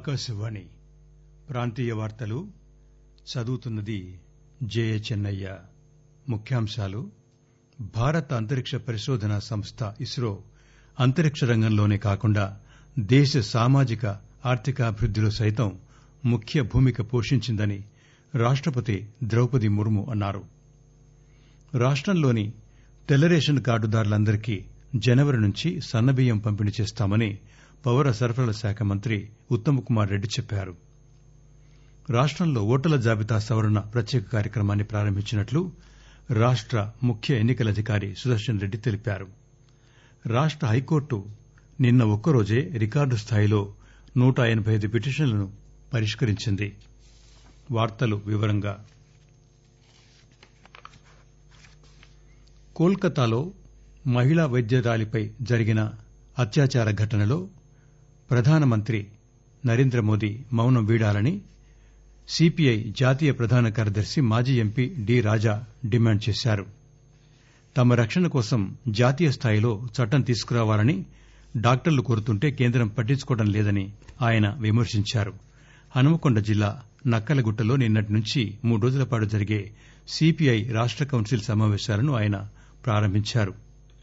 ఆకాశవాణి ప్రాంతీయ వార్తలు చదువుతున్నది జయచెన్నయ్య ముఖ్యాంశాలు భారత అంతరిక్ష పరిశోధనా సంస్థ ఇస్రో అంతరిక్ష రంగంలోనే కాకుండా దేశ సామాజిక ఆర్థికాభివృద్దిలో సైతం ముఖ్య భూమిక పోషించిందని రాష్టపతి ద్రౌపది ముర్ము అన్నారు రాష్టంలోని తెల్ల రేషన్ కార్డుదారులందరికీ జనవరి నుంచి సన్నబియ్యం పంపిణీ చేస్తామని పౌర సరఫరాల శాఖ మంత్రి ఉత్తమ్ కుమార్ రెడ్డి చెప్పారు రాష్టంలో ఓటర్ల జాబితా సవరణ ప్రత్యేక కార్యక్రమాన్ని ప్రారంభించినట్లు రాష్ట ముఖ్య ఎన్నికల అధికారి సుదర్శన్ రెడ్డి తెలిపారు రాష్ట హైకోర్టు నిన్న ఒక్కరోజే రికార్డు స్థాయిలో నూట ఎనబై ఐదు పిటిషన్లను పరిష్కరించింది కోల్కతాలో మహిళా వైద్యురాలిపై జరిగిన అత్యాచార ఘటనలో ప్రధానమంత్రి నరేంద్రమోదీ మౌనం వీడాలని సీపీఐ జాతీయ ప్రధాన కార్యదర్శి మాజీ ఎంపీ డి రాజా డిమాండ్ చేశారు తమ రక్షణ కోసం జాతీయ స్థాయిలో చట్టం తీసుకురావాలని డాక్టర్లు కోరుతుంటే కేంద్రం పట్టించుకోవడం లేదని ఆయన విమర్శించారు హన్మకొండ జిల్లా నక్కలగుట్టలో నిన్నటి నుంచి మూడు రోజుల పాటు జరిగే సీపీఐ రాష్ట కౌన్సిల్ సమావేశాలను ఆయన ప్రారంభించారు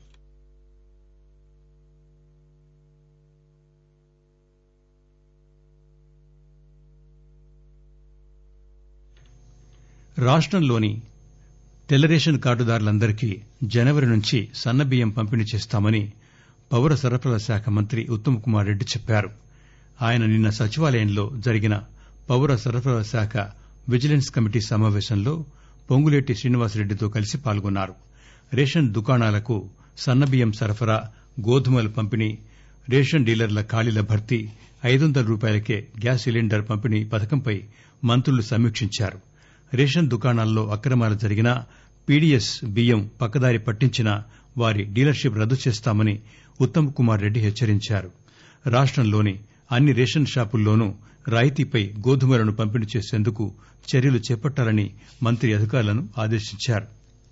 రాష్టంలోని తెల్ల రేషన్ కార్డుదారులందరికీ జనవరి నుంచి సన్నబియ్యం పంపిణీ చేస్తామని పౌర సరఫరాల శాఖ మంత్రి ఉత్తమ్ కుమార్ రెడ్డి చెప్పారు ఆయన నిన్న సచివాలయంలో జరిగిన పౌర సరఫరాల శాఖ విజిలెన్స్ కమిటీ సమావేశంలో పొంగులేటి శ్రీనివాసరెడ్డితో కలిసి పాల్గొన్నారు రేషన్ దుకాణాలకు సన్నబియ్యం సరఫరా గోధుమల పంపిణీ రేషన్ డీలర్ల ఖాళీల భర్తీ ఐదొందల రూపాయలకే గ్యాస్ సిలిండర్ పంపిణీ పథకంపై మంత్రులు సమీక్షించారు రేషన్ దుకాణాల్లో అక్రమాలు జరిగినా పీడీఎస్ బియ్యం పక్కదారి పట్టించినా వారి డీలర్షిప్ రద్దు చేస్తామని ఉత్తమ్ కుమార్ రెడ్డి హెచ్చరించారు రాష్టంలోని అన్ని రేషన్ షాపుల్లోనూ రాయితీపై గోధుమలను పంపిణీ చేసేందుకు చర్యలు చేపట్టాలని మంత్రి అధికారులను ఆదేశించారు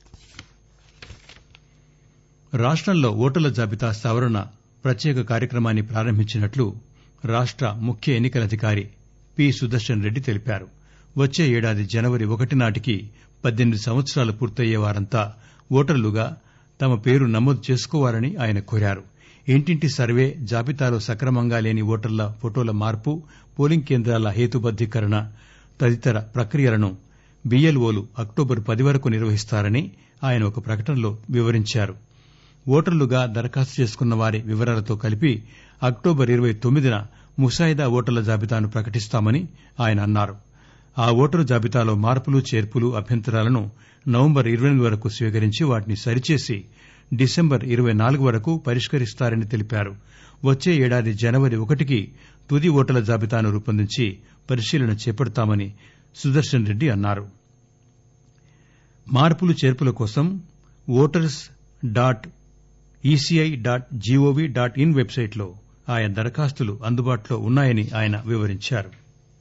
రాష్టంలో ఓటర్ల జాబితా సవరణ ప్రత్యేక కార్యక్రమాన్ని ప్రారంభించినట్లు రాష్ట ముఖ్య ఎన్నికల అధికారి పి సుదర్శన్ రెడ్డి తెలిపారు వచ్చే ఏడాది జనవరి ఒకటి నాటికి పద్దెనిమిది సంవత్సరాలు పూర్తయ్యే వారంతా ఓటర్లుగా తమ పేరు నమోదు చేసుకోవాలని ఆయన కోరారు ఇంటింటి సర్వే జాబితాలో సక్రమంగా లేని ఓటర్ల ఫోటోల మార్పు పోలింగ్ కేంద్రాల హేతుబద్దీకరణ తదితర ప్రక్రియలను బీఎల్ఓలు అక్టోబర్ పది వరకు నిర్వహిస్తారని ఆయన ఒక ప్రకటనలో వివరించారు ఓటర్లుగా దరఖాస్తు చేసుకున్న వారి వివరాలతో కలిపి అక్టోబర్ ఇరవై తొమ్మిదిన ముసాయిదా ఓటర్ల జాబితాను ప్రకటిస్తామని ఆయన అన్నారు ఆ ఓటరు జాబితాలో మార్పులు చేర్పులు అభ్యంతరాలను నవంబర్ ఇరవై ఎనిమిది వరకు స్వీకరించి వాటిని సరిచేసి డిసెంబర్ ఇరవై నాలుగు వరకు పరిష్కరిస్తారని తెలిపారు వచ్చే ఏడాది జనవరి ఒకటికి తుది ఓటర్ల జాబితాను రూపొందించి పరిశీలన చేపడతామని సుదర్శన్ రెడ్డి అన్నారు మార్పులు చేర్పుల కోసం voters dot ECI dot G O V dot in వెబ్సైట్లో ఆయా దరఖాస్తులు అందుబాటులో ఉన్నాయని ఆయన వివరించారు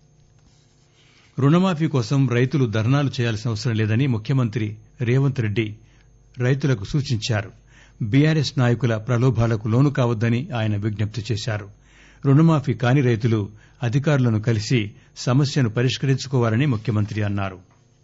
రుణమాఫీ కోసం రైతులు ధర్నాలు చేయాల్సిన అవసరం లేదని ముఖ్యమంత్రి రేవంత్ రెడ్డి రైతులకు సూచించారు బీఆర్ఎస్ నాయకుల ప్రలోభాలకు లోను కావద్దని ఆయన విజ్ఞప్తి చేశారు రుణమాఫీ కాని రైతులు అధికారులను కలిసి సమస్యను పరిష్కరించుకోవాలని ముఖ్యమంత్రి అన్నారు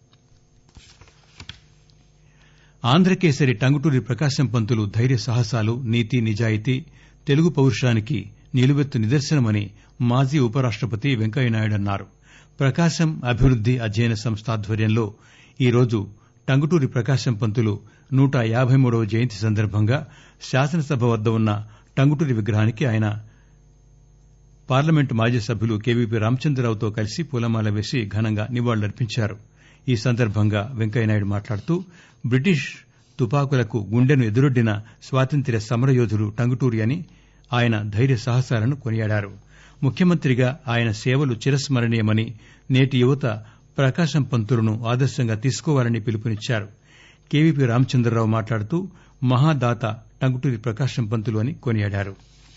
ఆంధ్రకేసరి టంగుటూరి ప్రకాశం పంతులు ధైర్య సాహసాలు నీతి నిజాయితీ తెలుగు పౌరుషానికి నిలువెత్తు నిదర్శనమని మాజీ ఉపరాష్టపతి వెంకయ్యనాయుడు అన్నారు ప్రకాశం అభివృద్ది అధ్యయన సంస్థ ఆధ్వర్యంలో ఈరోజు టంగుటూరి ప్రకాశం పంతులు నూట యాబై మూడవ జయంతి సందర్భంగా శాసనసభ వద్ద ఉన్న టంగుటూరి విగ్రహానికి ఆయన పార్లమెంటు మాజీ సభ్యులు కేవీపీ రామచంద్రరావుతో కలిసి పూలమాల వేసి ఘనంగా నివాళులర్పించారు ఈ సందర్భంగా వెంకయ్యనాయుడు మాట్లాడుతూ బ్రిటిష్ తుపాకులకు గుండెను ఎదురొడ్డిన స్వాతంత్ర్య సమరయోధుడు టంగుటూరి అని ఆయన ధైర్య సాహసాలను కొనియాడారు ముఖ్యమంత్రిగా ఆయన సేవలు చిరస్మరణీయమని నేటి యువత ప్రకాశం పంతులను ఆదర్శంగా తీసుకోవాలని పిలుపునిచ్చారు కేవీపీ రామచంద్రరావు మాట్లాడుతూ మహాదాత టంగుటూరి ప్రకాశం పంతులు అని కొనియాడారు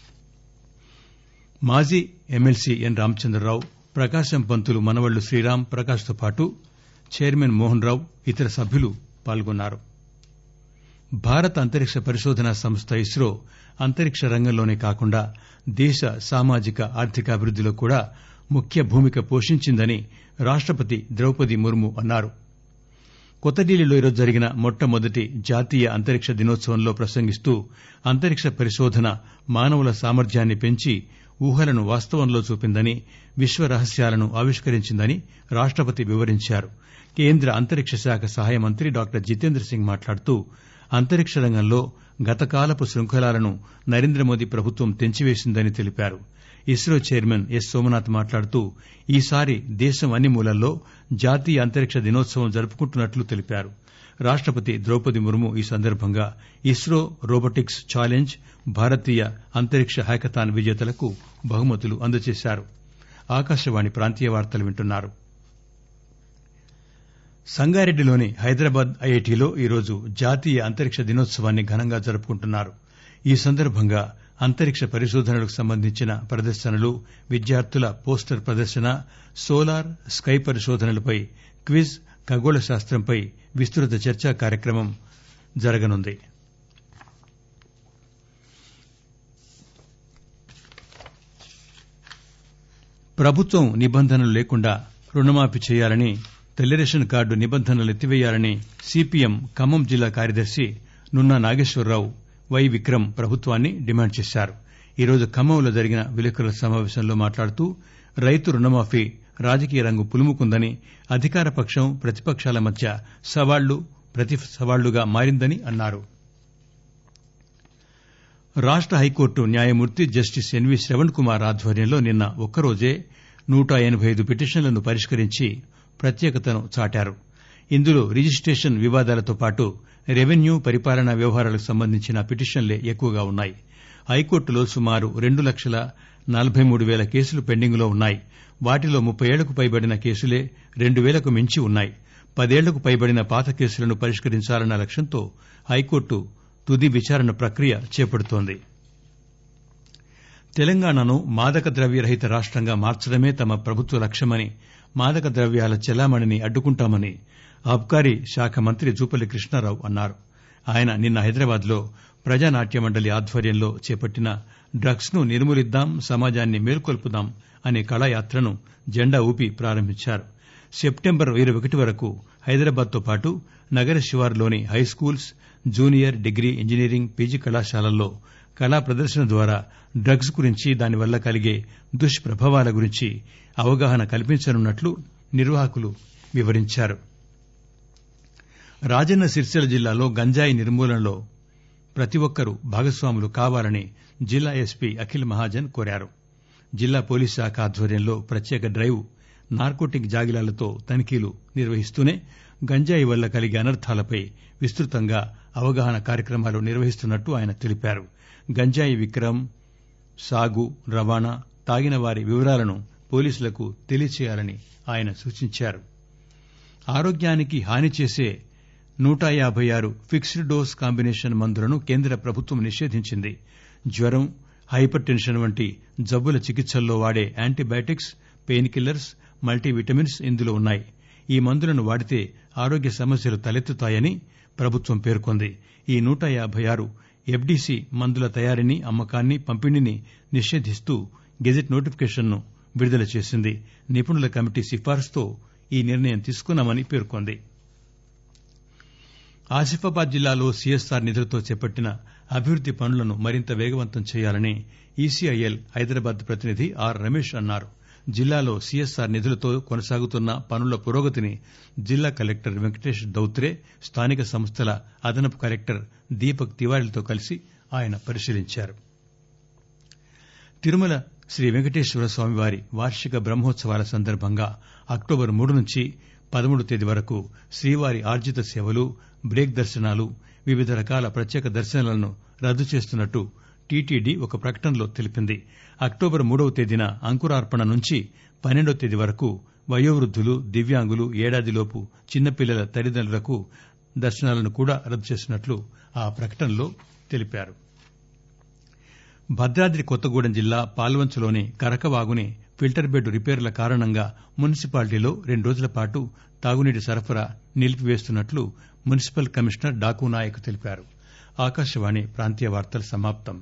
మాజీ ఎమ్మెల్సీ ఎన్ రామచంద్రరావు ప్రకాశం పంతులు మనవళ్లు శ్రీరాం ప్రకాష్ తో పాటు చైర్మన్ మోహన్ రావు ఇతర సభ్యులు పాల్గొన్నారు భారత అంతరిక్ష పరిశోధనా సంస్థ ఇస్రో అంతరిక్ష రంగంలోనే కాకుండా దేశ సామాజిక ఆర్థికాభివృద్దిలో కూడా ముఖ్య భూమిక పోషించిందని రాష్టపతి ద్రౌపది ముర్ము అన్నారు కొత్త ఢిల్లీలో ఈరోజు జరిగిన మొట్టమొదటి జాతీయ అంతరిక్ష దినోత్సవంలో ప్రసంగిస్తూ అంతరిక్ష పరిశోధన మానవుల సామర్థ్యాన్ని పెంచి ఊహలను వాస్తవంలో చూపిందని విశ్వ రహస్యాలను ఆవిష్కరించిందని రాష్టపతి వివరించారు కేంద్ర అంతరిక్ష శాఖ సహాయ మంత్రి డాక్టర్ జితేంద్ర సింగ్ మాట్లాడుతూ అంతరిక్ష రంగంలో గతకాలపు శృంఖలాలను నరేంద్రమోదీ ప్రభుత్వం తెంచివేసిందని తెలిపారు ఇస్రో చైర్మన్ ఎస్ సోమనాథ్ మాట్లాడుతూ ఈసారి దేశం అన్ని మూలల్లో జాతీయ అంతరిక్ష దినోత్సవం జరుపుకుంటున్నట్లు తెలిపారు రాష్టపతి ద్రౌపది ముర్ము ఈ సందర్భంగా ఇస్రో రోబోటిక్స్ ఛాలెంజ్ భారతీయ అంతరిక్ష హ్యాకథాన్ విజేతలకు బహుమతులు అందజేశారు ఆకాశవాణి ప్రాంతీయ వార్తలు వింటున్నారు సంగారెడ్డిలోని హైదరాబాద్ ఐఐటిలో ఈరోజు జాతీయ అంతరిక్ష దినోత్సవాన్ని ఘనంగా జరుపుకుంటున్నారు ఈ సందర్భంగా అంతరిక్ష పరిశోధనలకు సంబంధించిన ప్రదర్శనలు విద్యార్థుల పోస్టర్ ప్రదర్శన సోలార్ స్కై పరిశోధనలపై క్విజ్ ఖగోళ శాస్త్రంపై విస్తృత చర్చా కార్యక్రమం జరగనుంది ప్రభుత్వం నిబంధనలు లేకుండా రుణమాఫీ చేయాలని తెల్ల రేషన్ కార్డు నిబంధనలు ఎత్తివేయాలని సిపిఎం ఖమ్మం జిల్లా కార్యదర్శి నున్నా నాగేశ్వరరావు వై విక్రమ్ ప్రభుత్వాన్ని డిమాండ్ చేశారు ఈరోజు ఖమ్మంలో జరిగిన విలేకరుల సమావేశంలో మాట్లాడుతూ రైతు రుణమాఫీ రాజకీయ రంగు పులుముకుందని అధికార పక్షం ప్రతిపక్షాల మధ్య సవాళ్లు ప్రతి సవాళ్లుగా మారిందని అన్నారు రాష్ట హైకోర్టు న్యాయమూర్తి జస్టిస్ ఎన్వి శ్రవణ్ కుమార్ ఆధ్వర్యంలో నిన్న ఒక్కరోజే నూట ఎనబై ఐదు పిటిషన్లను పరిష్కరించి ప్రత్యేకతను చాటారు ఇందులో రిజిస్టేషన్ వివాదాలతో పాటు రెవెన్యూ పరిపాలనా వ్యవహారాలకు సంబంధించిన పిటిషన్లే ఎక్కువగా ఉన్నాయి హైకోర్టులో సుమారు రెండు లక్షల నలబై మూడు పేల కేసులు పెండింగ్ లో ఉన్నాయి వాటిలో ముప్పై ఏళ్లకు పైబడిన కేసులే రెండు పేలకు మించి ఉన్నాయి పదేళ్లకు పైబడిన పాత కేసులను పరిష్కరించాలన్న లక్ష్యంతో హైకోర్టు తుది విచారణ ప్రక్రియ చేపడుతోంది తెలంగాణను మాదక ద్రవ్య రహిత రాష్టంగా మార్చడమే తమ ప్రభుత్వ లక్ష్యమని మాదక ద్రవ్యాల చెల్లామణిని అడ్డుకుంటామని అబ్కారీ శాఖ మంత్రి జూపల్లి కృష్ణారావు అన్నారు ఆయన నిన్న హైదరాబాద్ లో ప్రజానాట్య మండలి ఆధ్వర్యంలో చేపట్టిన డ్రగ్స్ ను నిర్మూలిద్దాం సమాజాన్ని మేల్కొల్పుదాం అనే కళాయాత్రను జెండా ఊపి ప్రారంభించారు సెప్టెంబర్ ఇరవై ఒకటి వరకు హైదరాబాద్ తో పాటు నగర శివారులోని high schools junior degree engineering PG కళాశాలల్లో కళా ప్రదర్శన ద్వారా డ్రగ్స్ గురించి దానివల్ల కలిగే దుష్ప్రభావాల గురించి అవగాహన కల్పించనున్నట్లు నిర్వాహకులు వివరించారు రాజన్న సిరిసిల్ల జిల్లాలో గంజాయి నిర్మూలనలో ప్రతి ఒక్కరూ భాగస్వాములు కావాలని జిల్లా ఎస్పీ అఖిల్ మహాజన్ కోరారు జిల్లా పోలీస్ శాఖ ఆధ్వర్యంలో ప్రత్యేక డ్రైవ్ నార్కోటిక్ జాగిలాలతో తనిఖీలు నిర్వహిస్తూనే గంజాయి వల్ల కలిగే అనర్థాలపై విస్తృతంగా అవగాహన కార్యక్రమాలు నిర్వహిస్తున్నట్టు ఆయన తెలిపారు గంజాయి విక్రయం సాగు రవాణా తాగిన వారి వివరాలను పోలీసులకు తెలియచేయాలని ఆయన సూచించారు ఆరోగ్యానికి హాని చేసే నూట యాబై ఆరు ఫిక్స్డ్ డోస్ కాంబినేషన్ మందులను కేంద్ర ప్రభుత్వం నిషేధించింది జ్వరం హైపర్ టెన్షన్ వంటి జబ్బుల చికిత్సల్లో వాడే యాంటీబయాటిక్స్ పెయిన్ కిల్లర్స్ మల్టీవిటమిన్స్ ఇందులో ఉన్నాయి ఈ మందులను వాడితే ఆరోగ్య సమస్యలు తలెత్తుతాయని ప్రభుత్వం పేర్కొంది ఈ నూట యాబై ఆరు ఎఫ్డీసీ మందుల తయారీని అమ్మకాన్ని పంపిణీని నిషేధిస్తూ గెజిట్ నోటిఫికేషన్ ను విడుదల చేసింది నిపుణుల కమిటీ సిఫారసుతో ఈ నిర్ణయం తీసుకున్నామని పేర్కొంది ఆసిఫాబాద్ జిల్లాలో సీఎస్ఆర్ నిధులతో చేపట్టిన అభివృద్ది పనులను మరింత వేగవంతం చేయాలని ఈసీఐఎల్ హైదరాబాద్ ప్రతినిధి ఆర్ రమేష్ అన్నారు జిల్లాలో సీఎస్ఆర్ నిధులతో కొనసాగుతున్న పనుల పురోగతిని జిల్లా కలెక్టర్ వెంకటేష్ దౌత్రే స్థానిక సంస్థల అదనపు కలెక్టర్ దీపక్ తివారీలతో కలిసి ఆయన పరిశీలించారు తిరుమల శ్రీ వెంకటేశ్వర స్వామివారి వార్షిక బ్రహ్మోత్సవాల సందర్భంగా అక్టోబర్ మూడు నుంచి పదమూడు తేదీ వరకు శ్రీవారి ఆర్జిత సేవలు బ్రేక్ దర్శనాలు వివిధ రకాల ప్రత్యేక దర్శనాలను రద్దు చేస్తున్నట్టు టీటీడీ ఒక ప్రకటనలో తెలిపింది అక్టోబర్ మూడవ తేదీన అంకురార్పణ నుంచి పన్నెండవ తేదీ వరకు వయోవృద్దులు దివ్యాంగులు ఏడాదిలోపు చిన్నపిల్లల తల్లిదండ్రులకు దర్శనాలను కూడా రద్దు చేసినట్లు ఆ ప్రకటనలో తెలిపారు భద్రాద్రి కొత్తగూడెం జిల్లా పాల్వంచలోని కరకవాగుని ఫిల్టర్ బెడ్ రిపేర్ల కారణంగా మున్సిపాలిటీలో రెండు రోజుల పాటు తాగునీటి సరఫరా నిలిపివేస్తున్నట్లు మున్సిపల్ కమిషనర్ డాకు నాయక్ తెలిపారు ఆకాశవాణి ప్రాంతీయ వార్తలు సమాప్తం